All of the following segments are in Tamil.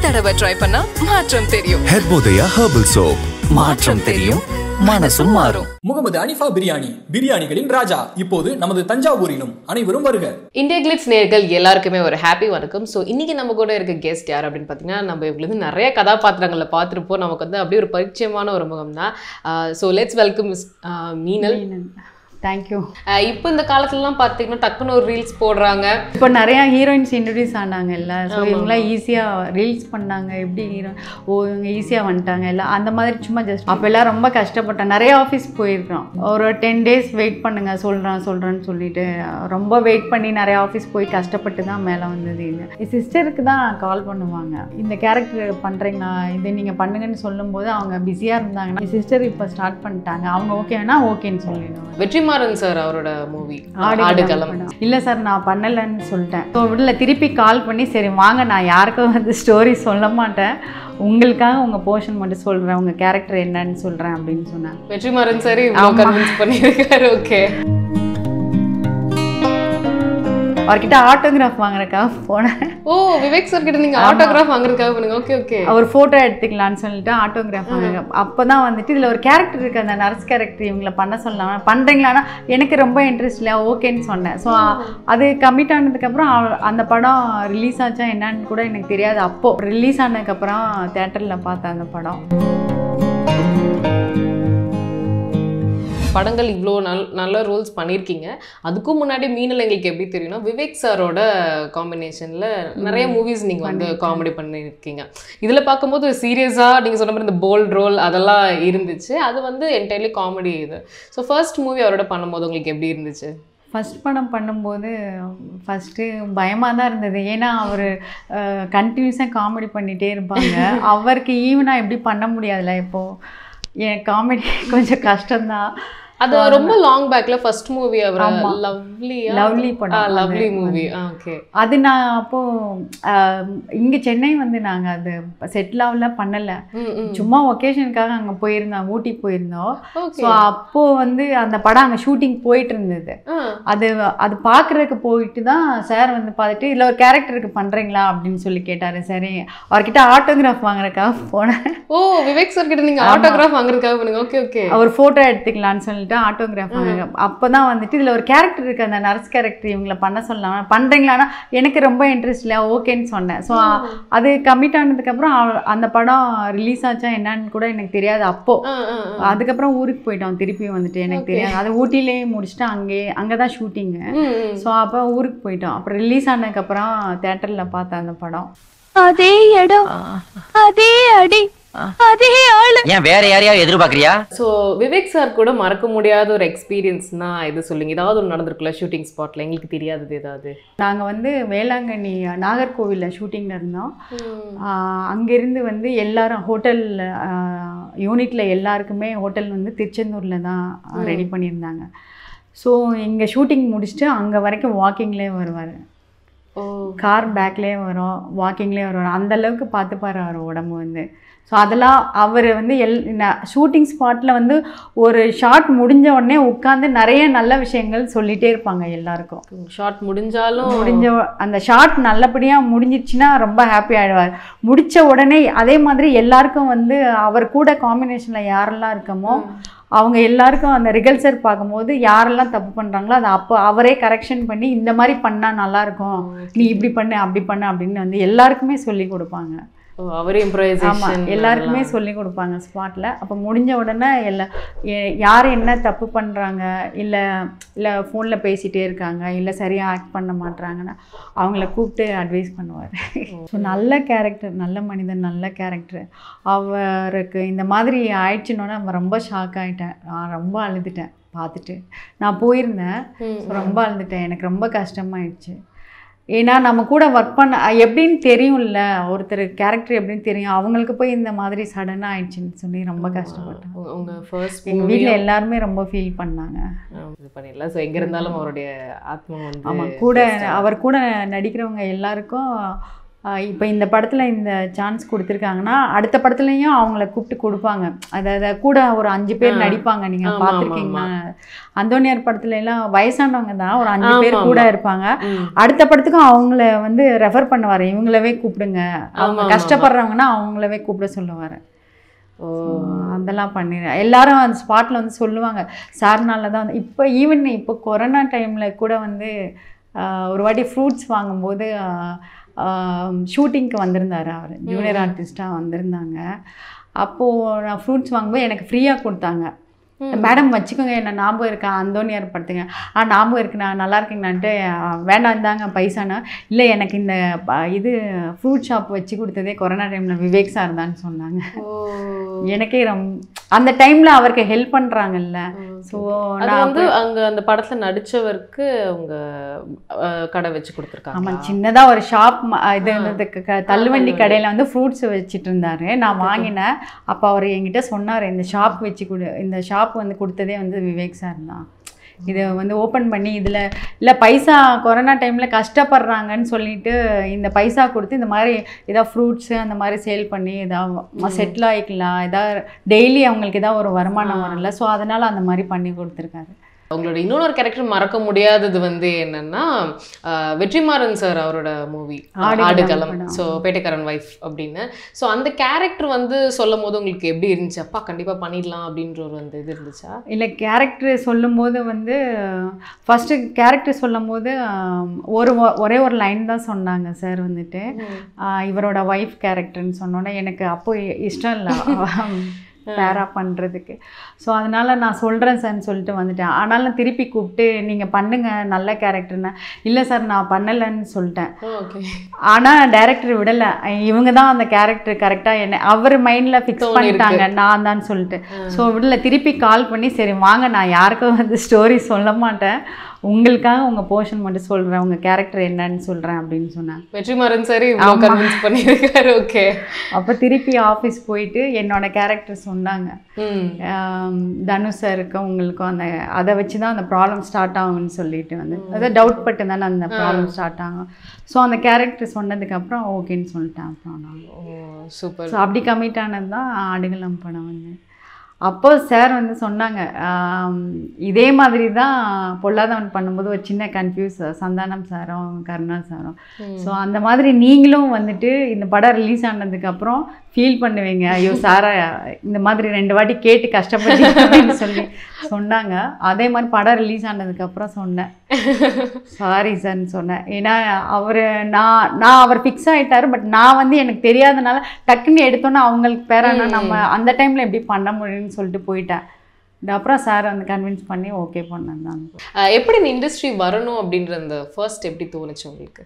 தடவை ட்ரை பண்ணா மாற்றம் தெரியும் ஹெர்போதயா ஹெர்பல் சோப் மாற்றம் தெரியும் மனசும் மாறும் முகமது அனிஃபா பிரியாணி பிரியாணிகளின் ராஜா இப்போது நமது தஞ்சாவூரிலும் அனைவரும் வருக இந்தியா கிளிட்ஸ் நேர்கள் எல்லாருக்குமே ஒரு ஹாப்பி வணக்கம் ஸோ இன்னைக்கு நம்ம கூட இருக்க கெஸ்ட் யார் அப்படின்னு பார்த்தீங்கன்னா நம்ம இவங்களுக்கு வந்து நிறைய கதாபாத்திரங்களை பார்த்துருப்போம் நமக்கு வந்து அப்படியே ஒரு பரிச்சயமான ஒரு முகம் தான் so let's welcome miss Meenal thank you ah இப்போ இந்த காலத்துலலாம் பார்த்தீங்கன்னா டக்குன்னு ஒரு ரீல்ஸ் போடுறாங்க இப்போ நிறையா ஹீரோயின்ஸ் இன்ட்ரடியூஸ் ஆனாங்க இல்லை ஸோ இவங்களாம் ஈஸியாக ரீல்ஸ் பண்ணாங்க எப்படி ஹீரோ ஓ இவங்க ஈஸியாக வந்துட்டாங்க எல்லாம் அந்த மாதிரி சும்மா ஜஸ்ட் அப்போ எல்லாம் ரொம்ப கஷ்டப்பட்டேன் நிறைய ஆஃபீஸ் போயிருக்கோம் ஒரு டென் டேஸ் வெயிட் பண்ணுங்க சொல்கிறேன் சொல்கிறேன்னு சொல்லிட்டு ரொம்ப வெயிட் பண்ணி நிறைய ஆஃபீஸ் போய் கஷ்டப்பட்டு தான் மேலே வந்தது இது என் சிஸ்டருக்கு தான் கால் பண்ணுவாங்க இந்த கேரக்டர் பண்ணுறீங்களா இது நீங்கள் பண்ணுங்கன்னு சொல்லும்போது அவங்க பிஸியாக இருந்தாங்கன்னா என் சிஸ்டர் இப்போ ஸ்டார்ட் பண்ணிட்டாங்க அவங்க ஓகேனா ஓகேன்னு சொல்லிடுவாங்க வெற்றிமாறன் சார் அவரோட மூவி ஆடுகளம் ஆடுகளம் படம். இல்ல சார் நான் பண்ணலைன்னு சொல்லிட்டேன் ஸோ இல்லை திருப்பி கால் பண்ணி சரி வாங்க நான் யாருக்கும் வந்து ஸ்டோரி சொல்ல மாட்டேன் உங்களுக்காக உங்க போர்ஷன் மட்டும் சொல்றேன் உங்க கேரக்டர் என்னன்னு சொல்றேன் அப்படின்னு சொன்னேன் வெற்றிமாறன் சார் இவ்வளோ கன்வின்ஸ் பண்ணியிருக்காரு ஓகே அவர்கிட்ட ஆட்டோகிராஃப் வாங்குறதுக்காக போனேன் ஓ விவேக் சார் கிட்ட நீங்க ஆட்டோகிராஃப் வாங்குறதுக்காக பண்ணுங்க ஓகே ஓகே அவர் ஃபோட்டோ எடுத்துக்கலான்னு சொல்லிட்டு ஆட்டோகிராஃப் வாங்க அப்போ தான் வந்துட்டு இதில் ஒரு கேரக்டர் இருக்குது அந்த நர்ஸ் கேரக்டர் இவங்களை பண்ண சொல்லலாம் பண்ணுறீங்களான்னா எனக்கு ரொம்ப இன்ட்ரெஸ்ட் இல்லை ஓகேன்னு சொன்னேன் ஸோ அது கமிட் ஆனதுக்கப்புறம் அவ- அந்த படம் ரிலீஸ் ஆச்சா என்னன்னு கூட எனக்கு தெரியாது அப்போது ரிலீஸ் ஆனதுக்கப்புறம் தேட்டரில் பார்த்தேன் அந்த படம் படங்கள் இவ்வளோ நல் நல்ல ரோல்ஸ் பண்ணியிருக்கீங்க அதுக்கும் முன்னாடி மீனல் எங்களுக்கு எப்படி தெரியும்னா விவேக் சாரோட காம்பினேஷனில் நிறைய மூவிஸ் நீங்கள் வந்து காமெடி பண்ணியிருக்கீங்க இதில் பார்க்கும்போது சீரியஸாக நீங்கள் சொன்ன மாதிரி இந்த போல்ட் ரோல் அதெல்லாம் இருந்துச்சு அது வந்து என்டையர்லி காமெடி இது ஸோ ஃபர்ஸ்ட் மூவி அவரோட பண்ணும்போது உங்களுக்கு எப்படி இருந்துச்சு ஃபஸ்ட் படம் பண்ணும்போது ஃபஸ்ட்டு பயமாக தான் இருந்தது ஏன்னா அவர் கண்டினியூஸாக காமெடி பண்ணிகிட்டே இருப்பாங்க அவருக்கு ஈவனாக எப்படி பண்ண முடியாதுல்ல இப்போது என் காமெடி கொஞ்சம் கஷ்டம்தான் அது ரொம்ப லாங் பேக்ல ஃபர்ஸ்ட் மூவி அவர் ஆமா. லவ்லி Lovely படம் லவ்லி அது மூவி ஓகே அது நான் அப்போது இங்கே சென்னை வந்து நாங்கள் அது செட்டில் ஆகல பண்ணலை சும்மா ஒகேஷனுக்காக அங்கே போயிருந்தோம் ஊட்டி போயிருந்தோம் ஓகே ஸோ அப்போது வந்து அந்த படம் அங்கே ஷூட்டிங் போயிட்டு இருந்தது அது அது பார்க்குறதுக்கு போயிட்டு தான் சார் வந்து பார்த்துட்டு இதில் ஒரு கேரக்டருக்கு பண்ணுறீங்களா அப்படின்னு சொல்லி கேட்டார் சரி அவர்கிட்ட ஆட்டோகிராஃப் வாங்குறதுக்காக போனேன் ஓ விவேக் சார் கிட்ட நீங்க ஆமா. ஆட்டோகிராஃப் வாங்குறதுக்காக பண்ணுங்க ஓகே ஓகே அவர் ஃபோட்டோ எடுத்துக்கலான்னு சொல்லிட்டு ஆட்டோகிராஃப் வாங்க அப்போ தான் வந்துட்டு இதில் ஒரு கேரக்டர் இருக்குது அந்த நர்ஸ் கேரக்டர் இவங்களை பண்ண சொல்லலாம் பண்ணுறீங்களான்னா எனக்கு ரொம்ப இன்ட்ரெஸ்ட் இல்லை ஓகேன்னு சொன்னேன் ஸோ அது கமிட் ஆனதுக்கப்புறம் அவ- அந்த படம் ரிலீஸ் ஆச்சா என்னன்னு கூட எனக்கு தெரியாது அப்போது அதுக்கப்புறம் ஊருக்கு போயிட்டோம் திருப்பி வந்துட்டு எனக்கு Okay. தெரியாது அது ஊட்டிலேயே முடிச்சுட்டு அங்கேயே அங்கே தான் ஷூட்டிங்கு ஸோ அப்போ ஊருக்கு போயிட்டோம் அப்புறம் ரிலீஸ் ஆனதுக்கப்புறம் தேட்டரில் பார்த்தேன் அந்த படம் அதே இடம் அதே அடி அதே ஆளு ஏன் வேற யாரையாவது எதிர்பார்க்கறியா ஸோ விவேக் சார் கூட மறக்க முடியாத ஒரு எக்ஸ்பீரியன்ஸ்னா இது சொல்லுங்க ஏதாவது ஒன்று நடந்திருக்குல்ல ஷூட்டிங் ஸ்பாட்ல எங்களுக்கு தெரியாதது ஏதாவது நாங்கள் வந்து வேளாங்கண்ணி நாகர்கோவிலில் ஷூட்டிங்கில் இருந்தோம் ஆஹ் அங்கேருந்து வந்து எல்லாரும் ஹோட்டல் யூனிட்டில் எல்லாருக்குமே ஹோட்டல் வந்து திருச்செந்தூரில் தான் ரெடி பண்ணியிருந்தாங்க ஸோ இங்கே ஷூட்டிங் முடிச்சுட்டு அங்கே வரைக்கும் வாக்கிங்லேயே வருவார் ஓ கார் பேக்லேயே வரும் வாக்கிங்லேயே வருவார் அந்த அளவுக்கு பார்த்துப்பாரு அவர் உடம்பு வந்து ஸோ அதெல்லாம் அவர் வந்து எல் ஷூட்டிங் ஸ்பாட்டில் வந்து ஒரு ஷாட் முடிஞ்ச உடனே உட்காந்து நிறைய நல்ல விஷயங்கள் சொல்லிகிட்டே இருப்பாங்க எல்லாருக்கும் ஷார்ட் முடிஞ்சாலும் முடிஞ்ச உ- அந்த ஷாட் நல்லபடியாக முடிஞ்சிருச்சுன்னா ரொம்ப ஹாப்பி ஆயிடுவார் முடிச்ச உடனே அதே மாதிரி எல்லாருக்கும் வந்து அவர் கூட காம்பினேஷனில் யாரெல்லாம் இருக்கமோ அவங்க எல்லாருக்கும் அந்த ரிகல்சர் பார்க்கும்போது யாரெல்லாம் தப்பு பண்ணுறாங்களோ அதை அப்போ அவரே கரெக்ஷன் பண்ணி இந்த மாதிரி பண்ணால் நல்லாயிருக்கும் நீ இப்படி பண்ணு அப்படி பண்ணு அப்படின்னு வந்து எல்லாருக்குமே சொல்லி கொடுப்பாங்க ஓ, அவரே ஆமாம் இம்ப்ரவைசேஷன் எல்லாருக்குமே சொல்லி கொடுப்பாங்க ஸ்பாட்டில் அப்போ முடிஞ்ச உடனே எல்லா எ- யார் என்ன தப்பு பண்ணுறாங்க இல்லை இல்லை ஃபோனில் பேசிகிட்டே இருக்காங்க இல்லை சரியாக ஆக்ட் பண்ண மாட்றாங்கன்னா அவங்கள கூப்பிட்டு அட்வைஸ் பண்ணுவார் ஸோ நல்ல கேரக்டர் நல்ல மனிதன் நல்ல கேரக்டர் அவருக்கு இந்த மாதிரி ஆயிடுச்சுன்னொன்னே அவன் ரொம்ப ஷாக் ஆகிட்டேன் நான் ரொம்ப அழுதுட்டேன் பார்த்துட்டு நான் போயிருந்தேன் So ரொம்ப அழுதுட்டேன் எனக்கு ரொம்ப கஷ்டமாயிடுச்சு ஏன்னா நம்ம கூட ஒர்க் பண்ண அஹ் எப்படின்னு தெரியும்ல ஒருத்தர் கேரக்டர் எப்படின்னு தெரியும் அவங்களுக்கு போய் இந்த மாதிரி சடனாக ஆயிடுச்சுன்னு சொல்லி ரொம்ப கஷ்டப்பட்டேன் உங்க- உங்க ஃபர்ஸ்ட் எங்கள் வீட்டில் எல்லாருமே ரொம்ப ஃபீல் பண்ணாங்க இது பண்ணிடலாம் ஸோ எங்க இருந்தாலும் அவருடைய ஆத்மா வந்து ஆமாம் கூட அவர் கூட நடிக்கிறவங்க எல்லாருக்கும் இப்போ இந்த படத்தில் இந்த சான்ஸ் கொடுத்துருக்காங்கன்னா அடுத்த படத்துலையும் அவங்கள கூப்பிட்டு கொடுப்பாங்க அதாவது கூட ஒரு அஞ்சு பேர் ஆ. நடிப்பாங்க நீங்கள் ஆமா, பார்த்துருக்கீங்களா அந்தோனியார் படத்துல எல்லாம் வயசானவங்க தான் ஒரு அஞ்சு பேர் ஆமா, கூட ஆமா. இருப்பாங்க ம். அடுத்த படத்துக்கும் அவங்கள வந்து ரெஃபர் பண்ணுவார் இவங்களவே கூப்பிடுங்க அவங்க ஆமா, ஆமா. கஷ்டப்படுறவங்கன்னா அவங்களவே கூப்பிட சொல்லுவார் ஓ அதெல்லாம் பண்ணிடுறேன் எல்லாரும் அந்த ஸ்பாட்டில் வந்து சொல்லுவாங்க சார்னால தான் வந்து இப்போ ஈவன் இப்போ கொரோனா டைமில் கூட வந்து ஆஹ், ஒரு வாட்டி ஃப்ரூட்ஸ் வாங்கும்போது ஷூட்டிங்க்கு வந்திருந்தார் அவர் ஜூனியர் ஆர்டிஸ்ட்டாக வந்திருந்தாங்க அப்போது நான் ஃப்ரூட்ஸ் வாங்கும்போது எனக்கு ஃப்ரீயாக கொடுத்தாங்க மேடம் வச்சுக்கோங்க என்ன ஞாபகம் இருக்கா அந்தோனியார் படுத்துங்க ஆ ஞாபகம் இருக்கு நான் நல்லா இருக்கீங்களான்ட்டு "ஆ, வேண்டாம் தாங்க பைசானா இல்லை எனக்கு இந்த ப- இது ஃப்ரூட் ஷாப் வச்சு கொடுத்ததே கொரோனா டைமில் விவேக் சார் தான் சொன்னாங்க எனக்கே ரொம்ப அந்த டைமில் அவருக்கு ஹெல்ப் பண்ணுறாங்கல்ல ஸோ அது நான் வந்து அங்க அந்த படத்துல நடிச்சவருக்கு அவங்க அஹ், கடை வச்சு கொடுத்துருக்காங்க ஆமாம் சின்னதாக ஒரு ஷாப் இது வந்து க- க- தள்ளுவண்டி கடையில் வந்து ஃப்ரூட்ஸ் வச்சுட்டு இருந்தாரு நான் வாங்கினேன் அப்போ அவர் என்கிட்ட சொன்னார் இந்த ஷாப் வச்சு கொடு இந்த ஷாப் வந்து கொடுத்ததே வந்து விவேக் சார் தான் இதை வந்து ஓப்பன் பண்ணி இதில் இல்லை பைசா கொரோனா டைமில் கஷ்டப்படுறாங்கன்னு சொல்லிட்டு இந்த பைசா கொடுத்து இந்த மாதிரி ஏதாவது ஃப்ரூட்ஸு அந்த மாதிரி சேல் பண்ணி ஏதாவது செட்டில் ஆகிக்கலாம் ஏதாவது டெய்லி அவங்களுக்கு ஏதாவது ஒரு வருமானம் வரும்ல ஸோ அதனால் அந்த மாதிரி பண்ணி கொடுத்துருக்காரு அவங்களோட இன்னொரு கேரக்டர் மறக்க முடியாதது வந்து என்னன்னா அஹ், வெற்றிமாறன் சார் அவரோட மூவி ஆடுகளம் ஆடுகளம் படம். ஸோ பேட்டைக்காரன் ஒய்ஃப் அப்படின்னு ஸோ அந்த கேரக்டர் வந்து சொல்லும் போது உங்களுக்கு எப்படி இருந்துச்சு அப்பா கண்டிப்பா பண்ணிடலாம் அப்படின்ற ஒரு அந்த இது இருந்துச்சா இல்லை கேரக்டர் சொல்லும்போது வந்து ஃபஸ்ட்டு கேரக்டர் சொல்லும்போது ஆம், ஒரு ஒ- ஒரே ஒரு லைன் தான் சொன்னாங்க சார் வந்துட்டு ஆ, இவரோட ஒய்ஃப் கேரக்டர்னு சொன்னோன்னே எனக்கு அப்போ இ- இஷ்டம் இல்லை பேரா பண்ணுறதுக்கு ஸோ அதனால் நான் சொல்கிறேன் சார்னு சொல்லிட்டு வந்துட்டேன் ஆனாலும் திருப்பி கூப்பிட்டு நீங்கள் பண்ணுங்கள் நல்ல கேரக்டர்னா இல்லை சார் நான் பண்ணலைன்னு சொல்லிட்டேன் ஓகே ஆனால் டைரக்டர் விடலை இவங்க தான் அந்த கேரக்டர் கரெக்டாக என்ன அவர் மைண்டில் ஃபிக்ஸ் தோணி இருக்கு. பண்ணிட்டாங்க நான் தான் சொல்லிட்டு ஸோ விடல திருப்பி கால் பண்ணி சரி வாங்க நான் யாருக்கும் வந்து ஸ்டோரி சொல்ல மாட்டேன் உங்களுக்காக உங்கள் போர்ஷன் மட்டும் சொல்கிறேன் உங்கள் கேரக்டர் என்னன்னு சொல்கிறேன் அப்படின்னு சொன்னாங்க வெற்றிமாறன் சார் இவ்வளோ கன்வின்ஸ் பண்ணியிருக்காரு ஓகே அப்போ திருப்பி ஆஃபீஸ் போயிட்டு என்னோட கேரக்டர் சொன்னாங்க ம் ஆம், தனுஷ் சாருக்கும் உங்களுக்கும் அந்த அதை வச்சு தான் அந்த ப்ராப்ளம் ஸ்டார்ட் ஆகும்னு சொல்லிட்டு வந்து அதாவது டவுட் பட்டு தானே அந்த ப்ராப்ளம் ஸ்டார்ட் ஆகும் ஸோ அந்த கேரக்டர் சொன்னதுக்கப்புறம் ஓகேன்னு சொல்லிட்டேன் அப்புறம் நான் ஓ சூப்பர் ஸோ அப்படி கமிட் ஆனது தான் ஆடுகளம் படம் வந்து அப்போ சார் வந்து சொன்னாங்க ஆம், இதே மாதிரி தான் பொல்லாதவன் பண்ணும்போது ஒரு சின்ன கன்ஃபியூஸ் சந்தானம் சாரும் கருணா சாரும் ஸோ அந்த மாதிரி நீங்களும் வந்துட்டு இந்த படம் ரிலீஸ் ஆனதுக்கப்புறம் ஃபீல் பண்ணுவீங்க ஐயோ சாரா இந்த மாதிரி ரெண்டு வாட்டி கேட்டு கஷ்டப்பட்டு சொல்லி சொன்னாங்க அதே மாதிரி படம் ரிலீஸ் ஆனதுக்கப்புறம் சொன்னேன் சாரி சார்னு சொன்னேன் ஏன்னா அவர் நான் நான் அவர் ஃபிக்ஸ் ஆகிட்டாரு பட் நான் வந்து எனக்கு தெரியாதனால டக்குன்னு எடுத்தோன்னே அவங்களுக்கு பேரானா நம்ம அந்த டைமில் எப்படி பண்ண முடியும்னு சொல்லிட்டு போயிட்டேன் அப்புறம் சார் வந்து கன்வின்ஸ் பண்ணி ஓகே பண்ணேன் தான் எப்படி இந்த இண்டஸ்ட்ரி வரணும் அப்படின்ற அந்த ஃபர்ஸ்ட் எப்படி தோணுச்சு உங்களுக்கு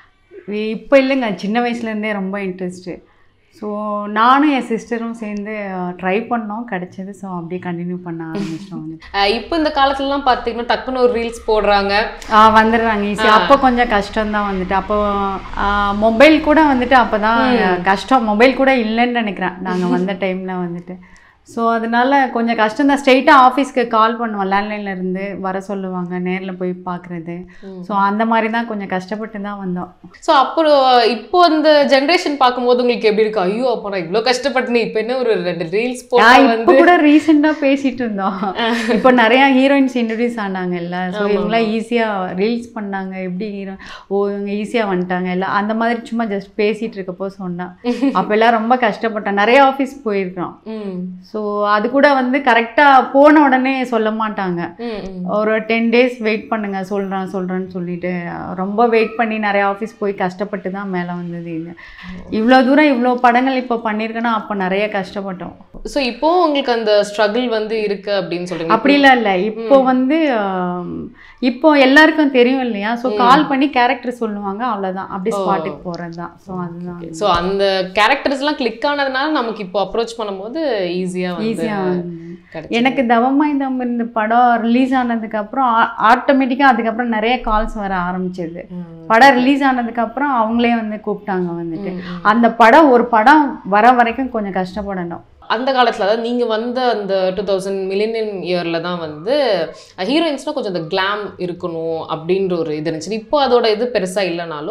இப்போ இல்லைங்க சின்ன வயசுலேருந்தே ரொம்ப இன்ட்ரெஸ்ட்டு ஸோ நானும் என் சிஸ்டரும் சேர்ந்து ட்ரை பண்ணோம் கிடச்சிது ஸோ அப்படியே கண்டினியூ பண்ண ஆரம்பிச்சிட்டோம் வந்து அஹ் இப்போ இந்த காலத்துலலாம் பார்த்தீங்கன்னா டக்குன்னு ஒரு ரீல்ஸ் போடுறாங்க ஆ வந்துடுறாங்க ஈஸி அப்போ கொஞ்சம் கஷ்டம்தான் வந்துட்டு அப்போ மொபைல் கூட வந்துட்டு அப்போ தான் கஷ்டம் மொபைல் கூட இல்லைன்னு நினைக்கிறேன் நாங்கள் வந்த டைமில் வந்துட்டு ஸோ அதனால கொஞ்சம் கஷ்டம் தான் ஸ்ட்ரெயிட்டாக ஆஃபீஸ்க்கு கால் பண்ணுவோம் லேண்ட்லைனில் இருந்து வர சொல்லுவாங்க நேரில் போய் பார்க்குறது ஸோ அந்த மாதிரி தான் கொஞ்சம் கஷ்டப்பட்டு தான் வந்தோம் ஸோ அப்புறம் இப்போ அந்த ஜென்ரேஷன் பார்க்கும்போது உங்களுக்கு எப்படி இருக்கு ஐயோ அப்போ நான் இவ்வளோ கஷ்டப்பட்டேன் இப்போ என்ன ஒரு ரெண்டு ரீல்ஸ் போட்டா நான் இப்போ வந்து கூட ரீசெண்டாக பேசிட்டு இருந்தோம் இப்போ நிறையா ஹீரோயின்ஸ் இன்ட்ரடியூஸ் ஆனாங்கல்ல ஸோ இவங்களாம் ஈஸியாக ரீல்ஸ் பண்ணாங்க எப்படி ஹீரோ ஓ இவங்க ஈஸியாக வந்துட்டாங்க எல்லாம் அந்த மாதிரி சும்மா ஜஸ்ட் பேசிட்டு இருக்கப்போ சொன்னான் அப்போ எல்லாம் ரொம்ப கஷ்டப்பட்டேன் நிறைய ஆஃபீஸ் போயிருக்கோம் ம் ஸோ அது கூட வந்து கரெக்டாக போன உடனே சொல்ல மாட்டாங்க ம் ம் ஒரு டென் டேஸ் வெயிட் பண்ணுங்க சொல்கிறேன் சொல்கிறேன்னு சொல்லிட்டு ரொம்ப வெயிட் பண்ணி நிறைய ஆஃபீஸ் போய் கஷ்டப்பட்டு தான் மேலே வந்தது இது இவ்வளோ தூரம் இவ்வளோ படங்கள் இப்போ பண்ணியிருக்கேன்னா அப்போ நிறைய கஷ்டப்பட்டோம் ஸோ இப்போ உங்களுக்கு அந்த ஸ்ட்ரகிள் வந்து இருக்கு அப்படின்னு சொல்றீங்க அப்படிலாம் இல்லை இப்போ வந்து ஆம், இப்போ எல்லாருக்கும் தெரியும் இல்லையா ஸோ கால் பண்ணி கேரக்டர் சொல்லுவாங்க அவ்வளோதான் அப்படி ஸ்பாட்டுக்கு போகிறது தான் ஸோ அதுதான் ஸோ அந்த கேரக்டர்ஸ்லாம் கிளிக் ஆனதுனால நமக்கு இப்போ அப்ரோச் பண்ணும்போது ஈஸியாக வந்து ஈஸியாக கிடைச்சு எனக்கு தவமாய்தம் இந்த படம் ரிலீஸ் ஆனதுக்கப்புறம் ஆட்டோமேட்டிக்காக அதுக்கப்புறம் நிறைய கால்ஸ் வர ஆரம்பிச்சது படம் ரிலீஸ் ஆனதுக்கப்புறம் அவங்களே வந்து கூப்பிட்டாங்க வந்துட்டு அந்த படம் ஒரு படம் வர வரைக்கும் கொஞ்சம் கஷ்டப்படணும் அந்த காலத்தில் அதாவது நீங்கள் வந்த அந்த டூ தௌசண்ட் மில்லினியம் இயரில் தான் வந்து ஹீரோயின்ஸ்னால் கொஞ்சம் அந்த கிளாம் இருக்கணும் அப்படின்ற ஒரு இது இருந்துச்சு இப்போ அதோட இது பெருசாக இல்லைனாலும்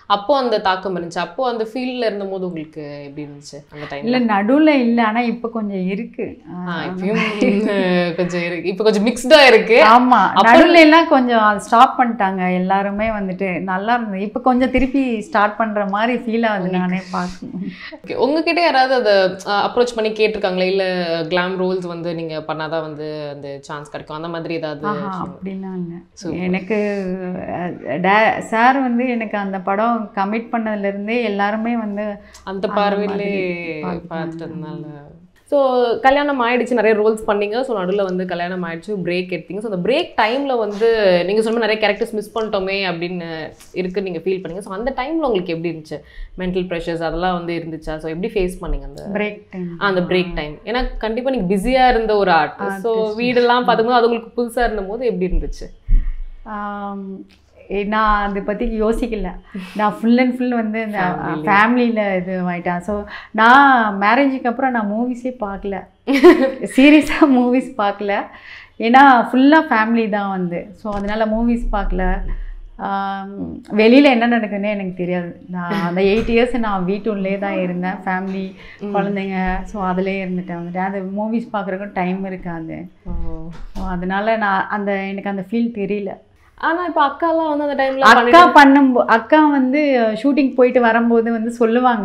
அப்போ அந்த தாக்கம் இருந்துச்சு அப்போ அந்த ஃபீல்ட்ல இருந்தபோது உங்களுக்கு எப்படி இருந்துச்சு அந்த டைம்ல இல்லை நடுவில் இல்லை ஆனால் இப்போ கொஞ்சம் இருக்கு இப்பயும் கொஞ்சம் இருக்கு இப்போ கொஞ்சம் மிக்ஸ்டா இருக்கு ஆமா அப்ப- நடுவில் எல்லாம் கொஞ்சம் ஸ்டாப் பண்ணிட்டாங்க எல்லாருமே வந்துட்டு நல்லா இருந்தது இப்போ கொஞ்சம் திருப்பி ஸ்டார்ட் பண்ற மாதிரி ஃபீல் ஆகுது நானே பார்க்கணும் Okay. உங்ககிட்ட யாராவது அதை அப்ரோச் பண்ணி கேட்டிருக்காங்களா இல்ல கிளாம் ரோல்ஸ் வந்து நீங்க பண்ணாதான் வந்து அந்த சான்ஸ் கிடைக்கும் அந்த மாதிரி ஏதாவது ஆஹா அப்படிலாம் இல்லை Super. எனக்கு சார் வந்து எனக்கு அந்த படம் கமிட் பண்ணதுலேருந்தே எல்லாருமே வந்து அந்த அந்த பார்வையிலே மாதிரி பார்த்துட்டாங்க. பார்த்ததுனால ஸோ கல்யாணம் ஆயிடுச்சு நிறைய ரோல்ஸ் பண்ணீங்க ஸோ நடுவில் வந்து கல்யாணம் ஆயிடுச்சு பிரேக் எடுத்தீங்க ஸோ அந்த பிரேக் டைமில் வந்து நீங்கள் சொன்ன மாதிரி நிறைய கேரக்டர்ஸ் மிஸ் பண்ணிட்டோமே அப்படின்னு இருக்கு நீங்கள் ஃபீல் பண்ணீங்க ஸோ அந்த டைமில் உங்களுக்கு எப்படி இருந்துச்சு மென்டல் ப்ரெஷர்ஸ் அதெல்லாம் வந்து இருந்துச்சா ஸோ எப்படி ஃபேஸ் பண்ணீங்க அந்த பிரேக் டைம் ஆ, அந்த பிரேக் டைம் ஏன்னா கண்டிப்பாக நீங்கள் பிஸியாக இருந்த ஒரு ஆர்ட் ஸோ வீடெல்லாம் பார்த்துக்கும்போது அது உங்களுக்கு புதுசாக இருந்தபோது எப்படி இருந்துச்சு ஆம், ஏ, நான் அதை பற்றி யோசிக்கல நான் ஃபுல் அண்ட் ஃபுல் வந்து இந்த ஃபேமிலியில் இது ஆயிட்டேன் ஸோ நான் மேரேஜுக்கு அப்புறம் நான் மூவிஸே பார்க்கல சீரியஸாக மூவிஸ் பார்க்கல ஏன்னா ஃபுல்லாக ஃபேமிலி தான் வந்து ஸோ அதனால் மூவிஸ் பார்க்கல வெளியில் என்ன நடக்குதுன்னே எனக்கு தெரியாது நான் அந்த எயிட் இயர்ஸ் நான் வீட்டுள்ளே தான் இருந்தேன் ஃபேமிலி குழந்தைங்க ஸோ அதிலே இருந்துட்டேன் வந்துட்டு அது மூவிஸ் பார்க்குறதுக்கும் டைம் இருக்காது ஸோ அதனால நான் அந்த எனக்கு அந்த ஃபீல் தெரியல ஆனா இப்போ அக்காலாம் வந்து அந்த டைம்ல அக்கா பண்ணும்போ அக்கா வந்து ஷூட்டிங் போயிட்டு வரும்போது வந்து சொல்லுவாங்க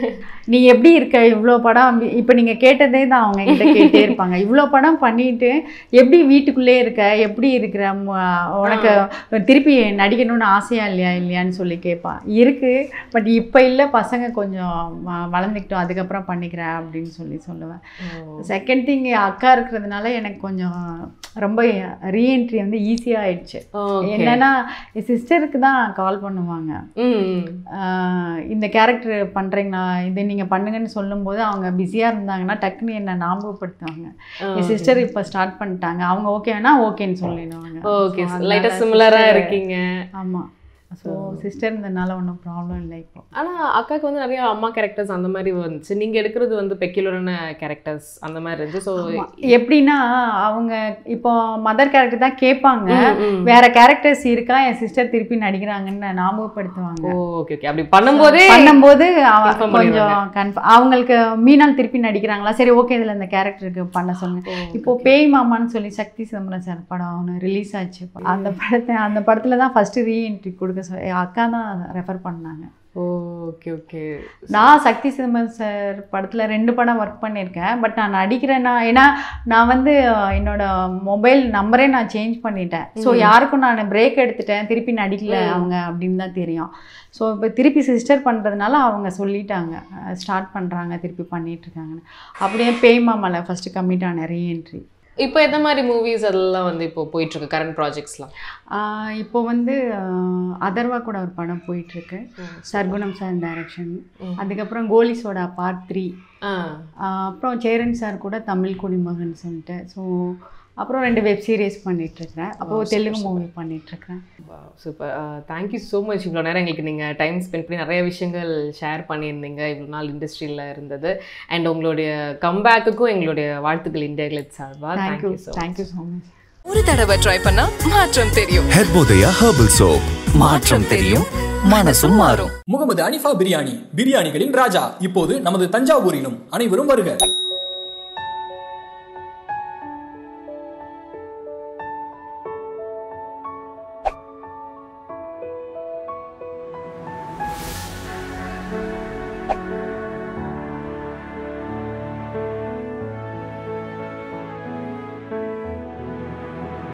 நீ எப்படி இருக்க இவ்வளோ படம் இப்போ நீங்கள் கேட்டதே தான் அவங்க கிட்ட கேட்டே இருப்பாங்க இவ்வளோ படம் பண்ணிட்டு எப்படி வீட்டுக்குள்ளே இருக்க எப்படி இருக்கிற ம- உனக்கு திருப்பி நடிக்கணும்னு ஆசையா இல்லையா இல்லையான்னு சொல்லி கேட்பான் இருக்கு பட் இப்போ இல்லை பசங்க கொஞ்சம் வ- வளர்ந்துக்கிட்டோம் அதுக்கப்புறம் பண்ணிக்கிறேன் அப்படின்னு சொல்லி சொல்லுவேன் செகண்ட் திங் அக்கா இருக்கிறதுனால எனக்கு கொஞ்சம் ரொம்ப ரீஎன்ட்ரி வந்து ஈஸியாக ஆயிடுச்சு என்னன்னா என் சிஸ்டருக்கு தான் கால் பண்ணுவாங்க ம் ஆஹ் இந்த கேரக்டர் பண்ணுறீங்களா இது நீங்கள் பண்ணுங்கன்னு சொல்லும்போது அவங்க பிஸியாக இருந்தாங்கன்னா டக்குன்னு என்னை ஞாபகப்படுத்துவாங்க என் சிஸ்டர் இப்போ ஸ்டார்ட் பண்ணிட்டாங்க அவங்க ஓகேனா ஓகேன்னு சொல்லிடுவாங்க ஓகே லைட்டா சிமிலரா இருக்கீங்க ஆமாம் ஸோ சிஸ்டர் இருந்ததுனால ஒன்றும் ப்ராப்ளம் இல்லை இப்போ ஆனா அக்காக்கு வந்து நிறைய அம்மா கேரக்டர்ஸ் அந்த மாதிரி வந்துச்சு நீங்க எடுக்கிறது வந்து பெக்யுலரான கேரக்டர்ஸ் அந்த மாதிரி இருந்துச்சு ஸோ எப்படின்னா அவங்க இப்போ மதர் கேரக்டர் தான் கேட்பாங்க வேற கேரக்டர்ஸ் இருக்கா என் சிஸ்டர் திருப்பி நடிக்கிறாங்கன்னு ஞாபகப்படுத்துவாங்க ஓகே ஓகே அப்படி பண்ணும்போதே பண்ணும்போது அவ- Confirm கொஞ்சம் கன்ஃபார்ம் அவங்களுக்கு மீனால் திருப்பி நடிக்கிறாங்களா சரி ஓகே இதுல இந்த கேரக்டருக்கு பண்ண சொல்லுங்க இப்போ பேய் மாமான்னு சொல்லி சக்தி சிதம்பரம் சார் படம் ஒன்று ரிலீஸ் ஆச்சு இப்போ. அந்த படத்தை அந்த படத்துல தான் ஃபர்ஸ்ட் ரீஎன்ட்ரி கொடுக்க சொல்லி என் அக்கா தான் ரெஃபர் பண்ணாங்க ஓகே ஓகே நான் சக்தி சிதம்பரம் சார் படத்துல ரெண்டு படம் ஒர்க் பண்ணியிருக்கேன் பட் நான் நடிக்கிறேன்னா ஏன்னா நான் வந்து அஹ், என்னோட மொபைல் நம்பரே நான் சேஞ்ச் பண்ணிட்டேன் ஸோ யாருக்கும் நான் பிரேக் எடுத்துட்டேன் திருப்பி நடிக்கல அவங்க அப்படின்னு தான் தெரியும் ஸோ இப்போ திருப்பி சிஸ்டர் பண்ணுறதுனால அவங்க சொல்லிட்டாங்க ஸ்டார்ட் பண்ணுறாங்க திருப்பி பண்ணிட்டு இருக்காங்கன்னு அப்படியே பேய் மாமால ஃபர்ஸ்ட் கம்மிட் ஆனேன் ரீஎன்ட்ரி இப்போ எந்த மாதிரி மூவிஸ் அதெல்லாம் வந்து இப்போ போயிட்டு இருக்கு கரண்ட் ப்ராஜெக்ட்ஸ்லாம் இப்போ வந்து அஹ், அதர்வா கூட ஒரு படம் போயிட்டுருக்கு சர்க்குணம் சார் டைரக்ஷன் அதுக்கப்புறம் கோலி சோடா பார்ட் த்ரீ ஆ அப்புறம் சேரன் சார் கூட தமிழ் குடிமகன் சொல்லிட்டு ஸோ அப்புறம் ரெண்டு வெப் சீரிஸ் பண்ணிகிட்ருக்கிறேன் அப்போது தெலுங்கு மூவி பண்ணிகிட்ருக்கிறேன் சூப்பர் தேங்க்யூ ஸோ மச் இவ்வளோ நேரம் எங்களுக்கு நீங்கள் டைம் ஸ்பெண்ட் பண்ணி நிறைய விஷயங்கள் ஷேர் பண்ணியிருந்தீங்க இவ்வளோ நாள் இண்டஸ்ட்ரியில் இருந்தது அண்ட் உங்களுடைய கம்பேக்குக்கும் எங்களுடைய வாழ்த்துக்கள் இந்தியா கிளிட் சார்பா thank you thank you so thank you so much ஒரு தடவை ட்ரை பண்ணா மாற்றம் தெரியும் ஹெர்போதயா ஹெர்பல் சோப் மாற்றம் தெரியும் மனசும் மாறும் முகமது அனிஃபா பிரியாணி பிரியாணிகளின் ராஜா இப்போது நமது தஞ்சாவூரிலும் அனைவரும் வருக